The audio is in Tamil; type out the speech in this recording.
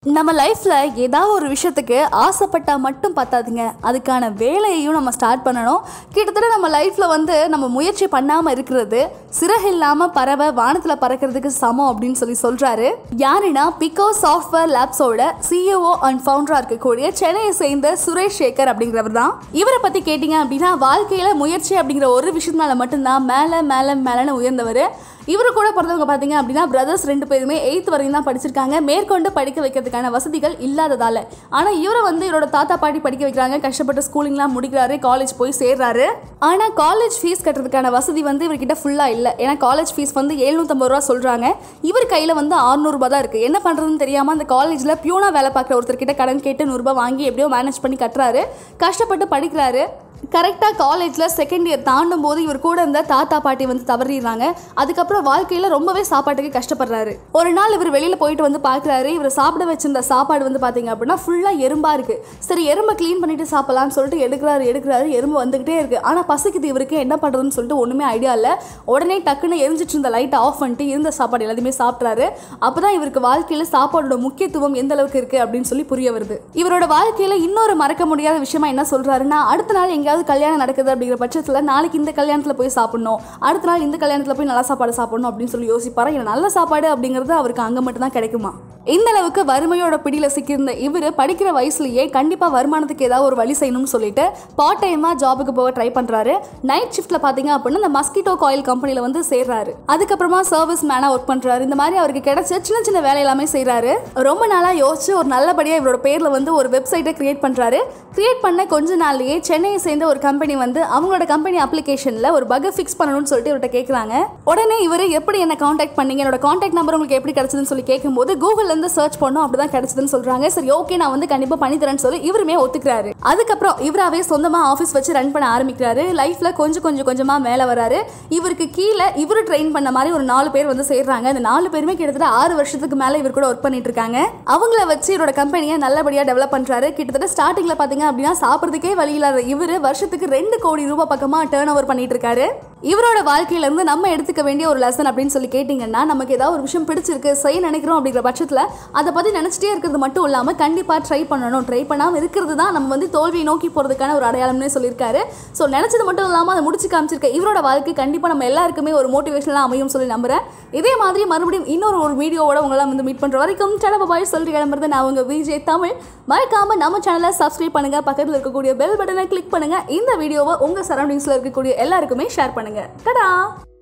நம்ம லைஃப்ல ஏதாவது ஒரு விஷயத்துக்கு ஆசைப்பட்டா மட்டும் பத்தாதுங்க அதுக்கான வேலையையும் நம்ம ஸ்டார்ட் பண்ணணும் கிட்டத்தட்ட நம்ம லைஃப்ல வந்து நம்ம முயற்சி பண்ணாம இருக்கிறது சிறகு இல்லாம பறவை வானத்துல பறக்கிறதுக்கு சமம் அப்படின்னு சொல்லி சொல்றாரு யாருன்னா பிகோ சாஃப்ட்வேர் லேப்ஸோட சிஇஓ அண்ட் ஃபவுண்டரா இருக்கக்கூடிய சென்னையை சேர்ந்த சுரேஷ் சேகர் அப்படிங்கிறவர் தான் இவரை பத்தி கேட்டீங்க அப்படின்னா வாழ்க்கையில முயற்சி அப்படிங்கிற ஒரு விஷயத்தினால மட்டும்தான் மேல மேல மேலன்னு உயர்ந்தவர் இவரு கூட பிறந்தவங்க பார்த்தீங்க அப்படின்னா பிரதர்ஸ் ரெண்டு பேருமே எயித் வரையும் தான் படிச்சிருக்காங்க மேற்கொண்டு படிக்க வைக்கிறதுக்கான வசதிகள் இல்லாததால ஆனால் இவரை வந்து இவரோட தாத்தா பாட்டி படிக்க வைக்கிறாங்க கஷ்டப்பட்டு ஸ்கூலிங்லாம் முடிக்கிறாரு காலேஜ் போய் சேர்றாரு ஆனால் காலேஜ் ஃபீஸ் கட்டுறதுக்கான வசதி வந்து இவர்கிட்ட ஃபுல்லாக இல்லை ஏன்னா காலேஜ் ஃபீஸ் வந்து எழுநூற்றம்பது ரூபா சொல்கிறாங்க இவர் கையில் வந்து 600 ரூபாய் தான் இருக்குது என்ன பண்ணுறதுன்னு தெரியாமல் அந்த காலேஜில் பியூனா வேலை பார்க்குற ஒருத்தர்கிட்ட கடன் கேட்டு நூறுரூபா வாங்கி எப்படியோ மேனேஜ் பண்ணி கட்டுறாரு கஷ்டப்பட்டு படிக்கிறாரு கரெக்டாக காலேஜில் செகண்ட் இயர் தாண்டும் போது இவர் கூட இருந்த தாத்தா பாட்டி வந்து தவறிடுறாங்க அதுக்கப்புறம் வாழ்க்கையில் ரொம்பவே சாப்பாட்டுக்கு கஷ்டப்படுறாரு ஒரு நாள் இவர் வெளியில் போயிட்டு வந்து பார்க்குறாரு இவர் சாப்பிட வச்சிருந்த சாப்பாடு வந்து பார்த்தீங்க அப்படின்னா ஃபுல்லாக எறும்பாக இருக்குது சரி எறும்பை க்ளீன் பண்ணிட்டு சாப்பிடலாம்னு சொல்லிட்டு எடுக்கிறாரு எடுக்கிறாரு எறும்பு வந்துக்கிட்டே இருக்குது ஆனால் பசிக்குது இவருக்கு என்ன பண்ணுறதுன்னு சொல்லிட்டு ஒன்றுமே ஐடியா இல்லை உடனே டக்குன்னு எரிஞ்சிட்டு இருந்த லைட்டை ஆஃப் பண்ணிட்டு இருந்த சாப்பாடு எல்லாத்தையுமே சாப்பிட்றாரு அப்போ தான் இவருக்கு வாழ்க்கையில் சாப்பாடோட முக்கியத்துவம் எந்த அளவுக்கு இருக்குது அப்படின்னு சொல்லி புரிய வருது இவரோட வாழ்க்கையில் இன்னொரு மறக்க முடியாத விஷயமா என்ன சொல்கிறாருன்னா அடுத்த நாள் எங்கேயாவது கல்யாணம் நடக்குது அப்படிங்கிற பட்சத்தில் நாளைக்கு இந்த கல்யாணத்தில் போய் சாப்பிடணும் அடுத்த நாள் இந்த கல்யாணத்தில் போய் நல்ல சாப்பாடு சாப்பிடணும் அப்படின்னு சொல்லி யோசிப்பாரு ஏன்னா நல்ல சாப்பாடு அப்படிங்கிறது அவருக்கு அங்கே மட்டும்தான் கிடைக்குமா இந்த அளவுக்கு வறுமையோட பிடியில சிக்கியிருந்த இவர் படிக்கிற வயசுலயே கண்டிப்பா வருமானத்துக்கு ஏதாவது ஒரு வழி செய்யணும்னு சொல்லிட்டு பார்ட் டைமா ஜாபுக்கு போக ட்ரை பண்றாரு நைட் ஷிஃப்ட்ல பாத்தீங்க அப்படின்னா இந்த மஸ்கிட்டோ காயில் கம்பெனில வந்து சேர்றாரு அதுக்கப்புறமா சர்வீஸ் மேனா ஒர்க் பண்றாரு இந்த மாதிரி அவருக்கு கிடைச்ச சின்ன சின்ன வேலை எல்லாமே செய்றாரு ரொம்ப நாளா யோசிச்சு ஒரு நல்லபடியா இவரோட பேர்ல வந்து ஒரு வெப்சைட்டை கிரியேட் பண்றாரு கிரியேட் பண்ண கொஞ்ச நாள்லயே சென்னையை சேர்ந்த ஒரு கம்பெனி வந்து அவங்களோட கம்பெனி அப்ளிகேஷன்ல ஒரு பகை ஃபிக்ஸ் பண்ணணும்னு சொல்லிட்டு இவர்கிட்ட கேட்குறாங்க உடனே இவர் எப்படி என்ன காண்டாக்ட் பண்ணீங்க என்னோட காண்டாக்ட் நம்பர் உங்களுக்கு எப்படி கிடைச்சதுன்னு சொல்லி கேட்கும்போது கூகுள்ல இருந்து சர்ச் பண்ணோம் அப்படிதான் கிடைச்சதுன்னு சொல்றாங்க சரி ஓகே நான் வந்து கண்டிப்பா பண்ணி தரேன்னு சொல்லி இவருமே ஒத்துக்கிறாரு அதுக்கப்புறம் இவராவே சொந்தமா ஆஃபீஸ் வச்சு ரன் பண்ண ஆரம்பிக்கிறாரு லைஃப்ல கொஞ்சம் கொஞ்சம் கொஞ்சமா மேல வராரு இவருக்கு கீழே இவரு ட்ரெயின் பண்ண மாதிரி ஒரு நாலு பேர் வந்து சேர்றாங்க அந்த நாலு பேருமே கிட்டத்தட்ட ஆறு வருஷத்துக்கு மேல இவர் கூட ஒர்க் பண்ணிட்டு இருக்காங்க அவங்கள வச்சு இவரோட கம்பெனியை நல்லபடியா டெவலப் பண்றாரு கிட்டத்தட்ட ஸ்டார்டிங்ல பாத்தீங்க அப்படின்னா சாப்பிட்றதுக்கே வழி இல்லாத இவரு வருஷத்துக்கு ரெண்டு கோடி ரூபாய் பக்கமா டேர்ன் ஓவர் பண்ணிட்டு இருக்காரு இவரோட வாழ்க்கையில இருந்து நம்ம எடுத்துக்க வேண்டிய ஒரு லெசன் அப்படின்னு சொல்லி கேட்டிங்கன்னா நமக்கு ஏதாவது ஒரு விஷயம் பிடிச்சிருக்கு செய்ய நினைக்கிறோம் அப்படிங்கிற பட்சத்தில் அதை பற்றி நினச்சிட்டே இருக்கிறது மட்டும் இல்லாமல் கண்டிப்பாக ட்ரை பண்ணணும் ட்ரை பண்ணாமல் இருக்கிறது தான் நம்ம வந்து தோல்வியை நோக்கி போகிறதுக்கான ஒரு அடையாளம்னே சொல்லியிருக்காரு ஸோ நினச்சது மட்டும் இல்லாமல் அதை முடிச்சு காமிச்சிருக்க இவரோட வாழ்க்கை கண்டிப்பாக நம்ம எல்லாருக்குமே ஒரு மோட்டிவேஷனலாக அமையும் சொல்லி நம்புறேன் இதே மாதிரி மறுபடியும் இன்னொரு ஒரு வீடியோவோட உங்களாம் வந்து மீட் பண்ணுற வரைக்கும் டடா பாய் சொல்லிட்டு கிளம்புறது நான் உங்கள் விஜய் தமிழ் மறக்காம நம்ம சேனலை சப்ஸ்கிரைப் பண்ணுங்க பக்கத்தில் இருக்கக்கூடிய பெல் பட்டனை கிளிக் பண்ணுங்க இந்த வீடியோவை உங்கள் சரௌண்டிங்ஸில் இருக்கக்கூடிய எல்லாருக்குமே ஷேர் பண்ணுங்க டடா